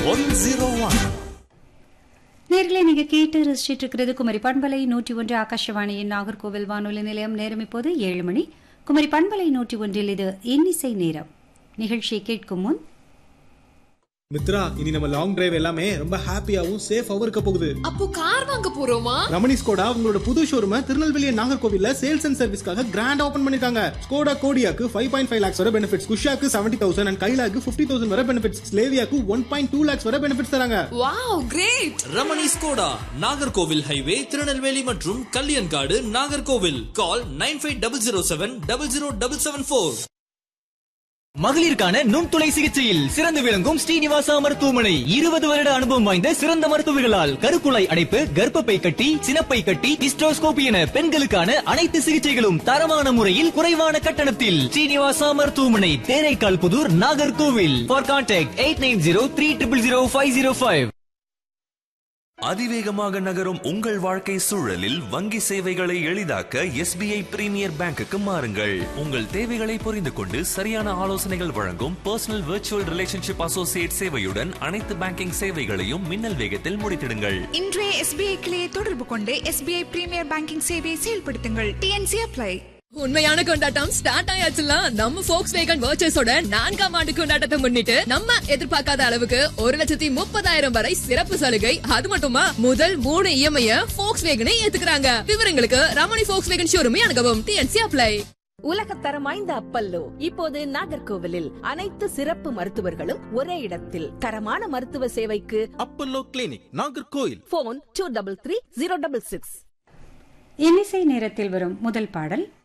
one zero one நேர்களை நீங்க கேட்டு ரசிச்சிட்டு இருக்கிறது குமரி பண்பலை நூற்றி ஒன்று ஆகாஷவாணியின் நாகர்கோவில் வானொலி நிலையம் நேரம் இப்போது ஏழு மணி குமரி பண்பலை நூற்றி ஒன்றில் இது இன்னிசை நேரம் நிகழ்ச்சியை கேட்கும் முன் மித்ரா இனி நம்ம லாங் டிரைவ் எல்லாமே ரொம்ப ஹாப்பியாவும் சேஃபாவும் இருக்க போகுது அப்போ கார் வாங்க போறோமா ரமணி ஸ்கோடா உங்களோட புது ஷோரூம திருநெல்வேலி and நாகர்கோவில்ல சேல்ஸ் அண்ட் சர்வீஸ்க்காக கிராண்ட் ஓபன் பண்ணிருக்காங்க ஸ்கோடா கோடியாக்கு ஃபைவ் பாயிண்ட் ஃபைவ் லேக்ஸ் வர பெனிஃபிட்ஸ் குஷாக்கு செவன்டி தௌசண்ட் அண்ட் கைலாக்கு ஃபிஃப்டி தௌசண்ட் வர பெனிஃபிட்ஸ் ஸ்லேவியாக்கு ஒன் பாயிண்ட் டூ லேக்ஸ் வர பெனிஃபிட்ஸ் தராங்க wow great Ramani Skoda Nagercoil highway Tirunelveli மற்றும் Kalyankadu Nagercoil call nine five double zero seven double zero double seven four மகளிருக்கான நுண்துளை சிகிச்சையில் சிறந்து விளங்கும் ஸ்ரீனிவாசா மருத்துவமனை இருபது வருட அனுபவம் வாய்ந்த சிறந்த மருத்துவர்களால் கருக்குழாய் அடைப்பு கர்ப்பப்பை கட்டி சினப்பை கட்டி டிஸ்ட்ரோஸ்கோபி என பெண்களுக்கான அனைத்து சிகிச்சைகளும் தரமான முறையில் குறைவான கட்டணத்தில் ஸ்ரீனிவாசா மருத்துவமனை Theraikal Puthur Nagercoil for contact eight nine zero three triple zero five zero five அதிவேகமாக நகரும் உங்கள் வாழ்க்கை சூழலில் வங்கி சேவைகளை எளிதாக்க எஸ்பிஐ பிரீமியர் பேங்குக்கு மாறுங்கள் உங்கள் தேவைகளை புரிந்து கொண்டு சரியான ஆலோசனைகள் வழங்கும் பர்சனல் விர்ச்சுவல் ரிலேஷன்ஷிப் அசோசியேட் சேவையுடன் அனைத்து பேங்கிங் சேவைகளையும் மின்னல் வேகத்தில் முடித்திடுங்கள் இன்றைய எஸ்பிஐ கிளையை தொடர்பு கொண்டு எஸ்பிஐ பிரீமியர் பேங்கிங் சேவையை செயல்படுத்துங்கள் டிஎன்சி அப்ளை உண்மையான கொண்டாட்டம் ஸ்டார்ட் ஆயாச்சுல நம்ம ஃபோக்ஸ் வேகன் வர்ச்சஸோட நான்காம் ஆண்டு கொண்டாட்டத்தை முன்னிட்டு நம்ம எதிர்பார்க்காத அளவுக்கு ஒரு லட்சத்தி முப்பதாயிரம் வரை சிறப்பு சலுகை அது மட்டுமா முதல் மூணு இஎம்ஐ ஃபோக்ஸ் வேகனை ஏத்துக்கிறாங்க விவரங்களுக்கு ரமணி ஃபோக்ஸ் வேகன் ஷோரூமே அணுகவும் டிஎன்சி அப்ளை உலகத்தரம் வாய்ந்த அப்பல்லோ இப்போது நாகர்கோவிலில் அனைத்து சிறப்பு மருத்துவர்களும் ஒரே இடத்தில் தரமான மருத்துவ சேவைக்கு Apollo clinic Nagercoil phone two double three zero double six இன்னிசை நேரத்தில் வரும் முதல் பாடல்